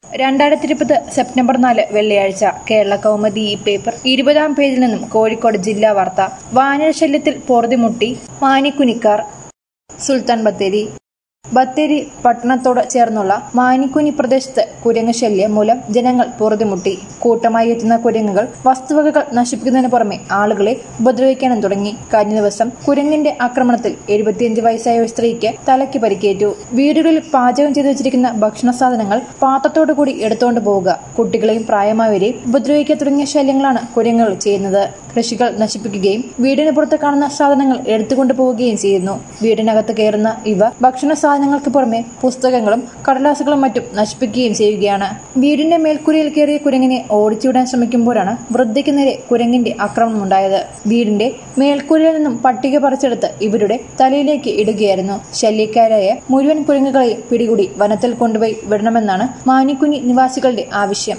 രണ്ടായിരത്തി ഇരുപത് സെപ്റ്റംബർ നാല് വെള്ളിയാഴ്ച കേരള കൗമുദി ഈ പേപ്പർ ഇരുപതാം പേജിൽ നിന്നും കോഴിക്കോട് ജില്ലാ വാർത്ത വാനര ശല്യത്തിൽ പൊറുതിമുട്ടി മാനിക്കുനിക്കാർ സുൽത്താൻ ബത്തേരി ബത്തേരി പട്ടണത്തോട് ചേർന്നുള്ള മാനിക്കുനി പ്രദേശത്ത് കുരങ്ങ് ശല്യം മൂലം ജനങ്ങൾ പൊറുതിമുട്ടി കൂട്ടമായി എത്തുന്ന കുരങ്ങുകൾ വസ്തുവകകൾ നശിപ്പിക്കുന്നതിന് പുറമെ ആളുകളെ ഉപദ്രവിക്കാനും തുടങ്ങി കഴിഞ്ഞ ദിവസം കുരങ്ങിന്റെ ആക്രമണത്തിൽ എഴുപത്തിയഞ്ച് വയസ്സായ ഒരു സ്ത്രീക്ക് തലയ്ക്ക് പരിക്കേറ്റു വീടുകളിൽ പാചകം ചെയ്തു വെച്ചിരിക്കുന്ന ഭക്ഷണ സാധനങ്ങൾ പാത്രത്തോടു കൂടി എടുത്തുകൊണ്ട് പോവുക കുട്ടികളെയും പ്രായമായവരെയും ഉപദ്രവിക്കുക തുടങ്ങിയ ശല്യങ്ങളാണ് കുരങ്ങുകൾ ചെയ്യുന്നത് കൃഷികൾ നശിപ്പിക്കുകയും വീടിന് പുറത്ത് കാണുന്ന സാധനങ്ങൾ എടുത്തുകൊണ്ട് പോവുകയും ചെയ്യുന്നു വീടിനകത്ത് കയറുന്ന ഇവ ഭക്ഷണ സാധനങ്ങൾക്ക് പുറമെ പുസ്തകങ്ങളും കടലാസുകളും മറ്റും നശിപ്പിക്കുകയും ചെയ്യുകയാണ് വീടിന്റെ മേൽക്കൂരയിൽ കയറിയ കുരങ്ങിനെ ഓടിച്ചുവിടാൻ ശ്രമിക്കുമ്പോഴാണ് വൃദ്ധയ്ക്ക് നേരെ കുരങ്ങിന്റെ ആക്രമണമുണ്ടായത് വീടിന്റെ മേൽക്കൂരയിൽ നിന്നും പട്ടിക പറിച്ചെടുത്ത് ഇവരുടെ തലയിലേക്ക് ഇടുകയായിരുന്നു ശല്യക്കാരായ മുഴുവൻ കുരങ്ങുകളെയും പിടികൂടി വനത്തിൽ കൊണ്ടുപോയി വിടണമെന്നാണ് മാനിക്കുഞ്ഞി നിവാസികളുടെ ആവശ്യം